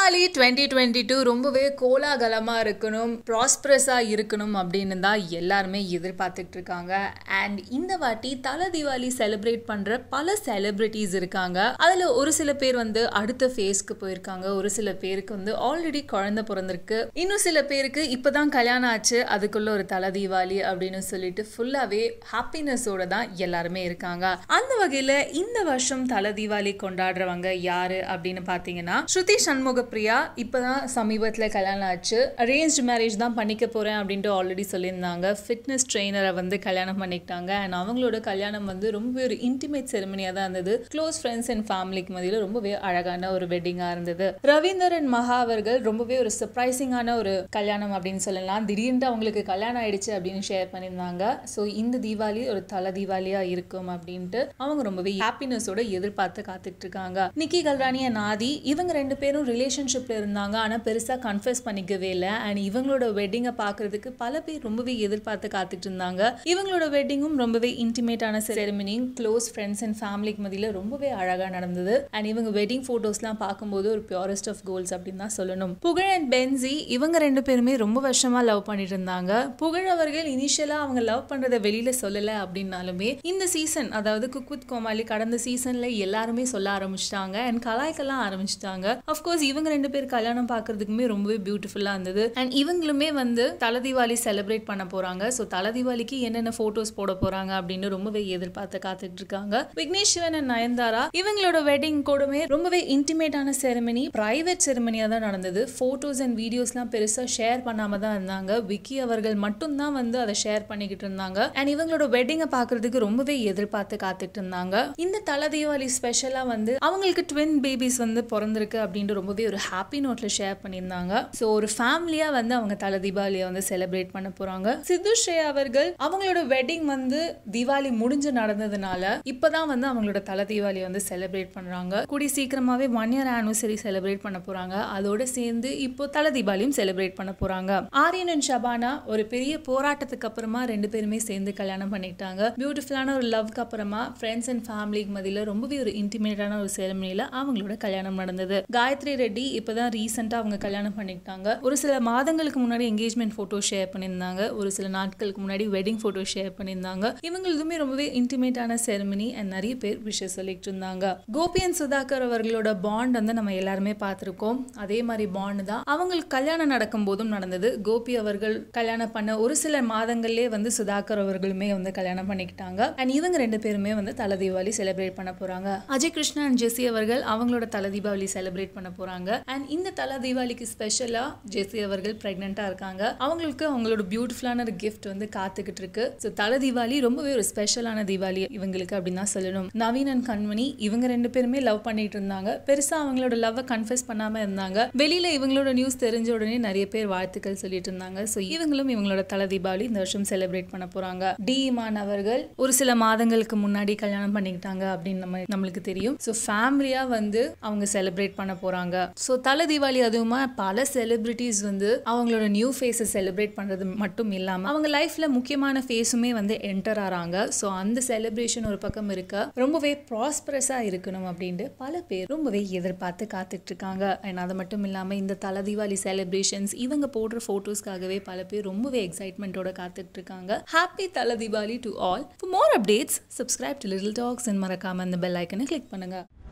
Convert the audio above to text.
Deepavali twenty twenty two ரொம்பவே கோலாகலமாக இருக்கணும் ப்ராஸ்பரஸாக இருக்கணும் அப்படின்னு தான் எல்லாருமே எதிர்பார்த்துட்டு இருக்காங்க அண்ட் இந்த வாட்டி தலை தீபாவளி செலிப்ரேட் பண்ணுற பல செலிப்ரிட்டிஸ் இருக்காங்க அதில் ஒரு சில பேர் வந்து அடுத்த ஃபேஸ்க்கு போயிருக்காங்க ஒரு சில பேருக்கு வந்து ஆல்ரெடி குழந்தை பிறந்திருக்கு இன்னும் சில பேருக்கு இப்போதான் கல்யாணம் ஆச்சு அதுக்குள்ள ஒரு தலை தீபாவளி அப்படின்னு சொல்லிட்டு ஃபுல்லாகவே ஹாப்பினஸோட தான் எல்லாருமே இருக்காங்க அந்த வகையில் இந்த வருஷம் தலை தீபாவளி கொண்டாடுறவங்க யாரு அப்படின்னு பார்த்தீங்கன்னா ஸ்ருதி சண்முக பிரியா இப்போதான் சமீபத்தில் கல்யாணம் ஆச்சு அரேஞ்ச் மேரேஜ் தான் பண்ணிக்க போறேன் அப்படின்ட்டு ஆல்ரெடி சொல்லியிருந்தாங்க ஃபிட்னஸ் ட்ரெயினரை வந்து கல்யாணம் பண்ணிக்கிட்டாங்க அண்ட் அவங்களோட கல்யாணம் வந்து ரொம்பவே ஒரு இன்டிமேட் செரமனியாக தான் இருந்தது க்ளோஸ் ஃப்ரெண்ட்ஸ் அண்ட் ஃபேமிலிக்கு மத்தியில் ரொம்பவே அழகான ஒரு வெட்டிங்காக இருந்தது ரவீந்தரன் மகா அவர்கள் ரொம்பவே ஒரு சர்ப்ரைசிங்கான ஒரு கல்யாணம் அப்படின்னு சொல்லலாம் திடீர்னு அவங்களுக்கு கல்யாணம் ஆயிடுச்சு அப்படின்னு ஷேர் பண்ணியிருந்தாங்க ஸோ இந்த தீபாவளி ஒரு தலை தீபாவளியாக இருக்கும் அப்படின்ட்டு அவங்க ரொம்பவே ஹாப்பினஸோட எதிர்பார்த்து காத்துட்டு இருக்காங்க நிக்கி கல்ராணி அண்ட் ஆதி இவங்க ரெண்டு பேரும் ரிலேஷன்ஷிப்ல இருந்தாங்க ஆனால் பெருசாக கன்ஃபர்ஸ் பண்ணிக்கவே இல்லை அண்ட் இவங்களோட வெட்டிங்கை பார்க்கறதுக்கு பல பேர் ரொம்பவே எதிர்பார்த்து காத்துட்டு இருந்தாங்க இவங்களோட வெட்டிங்கும் ரொம்பவே இன்டிமேட்டான செரமனி க்ளோஸ் ஃப்ரெண்ட்ஸ் அண்ட் ஃபேமிலிக்கு மத்தியில் ரொம்பவே அழகாக நடந்தது அண்ட் இவங்க வெட்டிங் ஃபோட்டோஸ்லாம் பார்க்கும்போது ஒரு பியூரஸ்ட் ஆஃப் கோல்ஸ் அப்படின்னு தான் சொல்லணும் புகழ் அண்ட் பென்சி இவங்க ரெண்டு பேருமே ரொம்ப வருஷமா லவ் பண்ணிட்டு இருந்தாங்க புகழ் அவர்கள் இனிஷியலா அவங்க லவ் பண்றதை வெளியில சொல்லல அப்படின்னாலுமே இந்த சீசன் அதாவது குக் வித் கோமாளி கடந்த சீசன்ல எல்லாருமே சொல்ல ஆரம்பிச்சிட்டாங்க அண்ட் கலாய்க்கெல்லாம் ஆரம்பிச்சிட்டாங்க அஃப்கோர்ஸ் இவங்க ரெண்டு பேர் கல்யாணம் பார்க்கறதுக்குமே ரொம்பவே பியூட்டிஃபுல்லா இருந்தது அண்ட் இவங்களுமே வந்து தலை தீபாவளி செலிப்ரேட் பண்ண போறாங்க ஸோ தலை தீபாவளிக்கு என்னென்ன போட்டோஸ் போட போறாங்க அப்படின்னு ரொம்பவே எதிர்பார்த்து காத்துட்டு இருக்காங்க விக்னேஷ் சிவன் அண்ட் நயன்தாரா இவங்களோட வெட்டிங் கூடமே ரொம்பவே இன்டிமேட்டான செரமனி பிரைவேட் செரமனியா தான் நடந்தது போட்டோஸ் அண்ட் வீடியோஸ்லாம் பெருசா ஷேர் பண்ணாம தான் இருந்தாங்க விக்கி அவர்கள் மட்டும்தான் வந்து அதை ஷேர் பண்ணிக்கிட்டு இருந்தாங்க அண்ட் இவங்களோட வெட்டிங்கை பார்க்கறதுக்கு ரொம்பவே எதிர்பார்த்து காத்துட்டு இருந்தாங்க இந்த தலை தீபாவளி ஸ்பெஷலா வந்து அவங்களுக்கு ட்வின் பேபிஸ் வந்து பிறந்திருக்கு அப்படின்ட்டு ரொம்பவே ஒரு ஹாப்பி நோட்ல ஷேர் பண்ணியிருந்தாங்க ஸோ ஒரு ஃபேமிலியா வந்து அவங்க தலை தீபாவளியை வந்து செலிப்ரேட் பண்ண போறாங்க சித்து ஸ்ரேயா அவர்கள் அவங்களோட வெட்டிங் வந்து தீபாவளி முடிஞ்சு நடந்ததுனால இப்பதான் வந்து அவங்களோட தலை தீபாவளி வந்து செலிப்ரேட் பண்றாங்க கூடி சீக்கிரமாவே ஒன் இயர் ஆனிவர்சரி செலிப்ரேட் பண்ண போறாங்க அதோட சேர்ந்து இப்போ தலை தீபாவளியும் செலிப்ரேட் பண்ண போறாங்க ஆரியன் அண்ட் ஷபானா ஒரு பெரிய போராட்டத்துக்கு அப்புறமா ரெண்டு பேருமே சேர்ந்து கல்யாணம் பண்ணிக்கிட்டாங்க பியூட்டிஃபுல்லான ஒரு லவ்க்கு அப்புறமா ஃப்ரெண்ட்ஸ் அண்ட் ஃபேமிலிக்கு மதியில் ரொம்பவே ஒரு இன்டிமேட்டான ஒரு செரமனியில் அவங்களோட கல்யாணம் நடந்தது காயத்ரி ரெட்டி இப்போதான் ரீசெண்டாக அவங்க கல்யாணம் பண்ணிக்கிட்டாங்க ஒரு சில மாதங்களுக்கு முன்னாடி என்கேஜ்மெண்ட் ஃபோட்டோ ஷேர் பண்ணியிருந்தாங்க ஒரு சில நாட்களுக்கு முன்னாடி வெட்டிங் ஃபோட்டோ ஷேர் பண்ணியிருந்தாங்க இவங்களுதுமே ரொம்பவே இன்டிமேட்டான செரமனி அண்ட் நிறைய பேர் விஷயம் சொல்லிட்டு இருந்தாங்க கோபி அண்ட் சுதாகர் அவர்களோட பாண்ட் வந்து நம்ம எல்லாருமே பார்த்துருக்கோம் அதே மாதிரி பாண்ட் தான் அவங்களுக்கு கல்யாணம் நடக்கும் போதும் நடந்தது கோபி அவர்கள் கல்யாணம் பண்ண ஒரு சில மாதங்கள்லேயே வந்து சுதாகர் அவர்களுமே வந்து கல்யாணம் பண்ணிக்கிட்டாங்க அண்ட் இவங்க ரெண்டு பேருமே வந்து தலை தீபாவளி செலிப்ரேட் பண்ண போறாங்க அஜய் கிருஷ்ணா அண்ட் ஜெசி அவர்கள் அவங்களோட தலை தீபாவளி செலிப்ரேட் பண்ண போறாங்க அண்ட் இந்த தலை தீபாவளிக்கு ஸ்பெஷலா ஜெசி அவர்கள் பிரெக்னெண்டா இருக்காங்க அவங்களுக்கு அவங்களோட பியூட்டிஃபுல்லான ஒரு கிஃப்ட் வந்து காத்துக்கிட்டு இருக்கு ஸோ தலை தீபாவளி ரொம்பவே ஒரு ஸ்பெஷலான தீபாவளி இவங்களுக்கு அப்படின்னு தான் சொல்லணும் நவீன் அண்ட் கண்மணி இவங்க ரெண்டு பேருமே லவ் பண்ணிட்டு இருந்தாங்க பெருசா அவங்களோட லவ்வை கன்ஃபெஸ் பண்ணாம இருந்தாங்க வெளியில இவங்களோட நியூஸ் தெரிஞ்ச உடனே நிறைய பேர் வாழ்த்துக்கள் சொல்லிட்டு இருந்தாங்க ஸோ இவங்களும் இவங்களோட தலை தீபாவளி இந்த வருஷம் செலிப்ரேட் பண்ண போறாங்க டி இமான் அவர்கள் ஒரு சில மாதங்களுக்கு முன்னாடி கல்யாணம் பண்ணிக்கிட்டாங்க அப்படின்னு நம்ம நம்மளுக்கு தெரியும் ஸோ ஃபேமிலியா வந்து அவங்க செலிப்ரேட் பண்ண போறாங்க ஸோ தலை தீபாவளி அதுவுமா பல செலிபிரிட்டிஸ் வந்து அவங்களோட நியூ ஃபேஸை செலிப்ரேட் பண்றது மட்டும் இல்லாம அவங்க லைஃப்ல முக்கியமான ஃபேஸுமே வந்து என்டர் ஆறாங்க ஸோ அந்த செலிப்ரேஷன் ஒரு பக்கம் இருக்க ரொம்பவே ப்ராஸ்பரஸா இருக்கணும் அப்படின்ட்டு பல பேர் ரொம்பவே எதிர்பார்த்து காத்துட்டு இருக்காங்க அண்ட் அது மட்டும் இல்லாம இந்த தலை தீபாவளி செலிப்ரேஷன்ஸ் இவங்க போடுற போட்டோஸ்க்காகவே பல பேர் ரொம்பவே எக்ஸைட்மெண்ட்டோட காத்துட்டு இருக்காங்க ஹாப்பி தலை Deepavali to all for more updates subscribe to Little Talks and மறக்காம அந்த பெல் ஐக்கனை கிளிக் பண்ணுங்க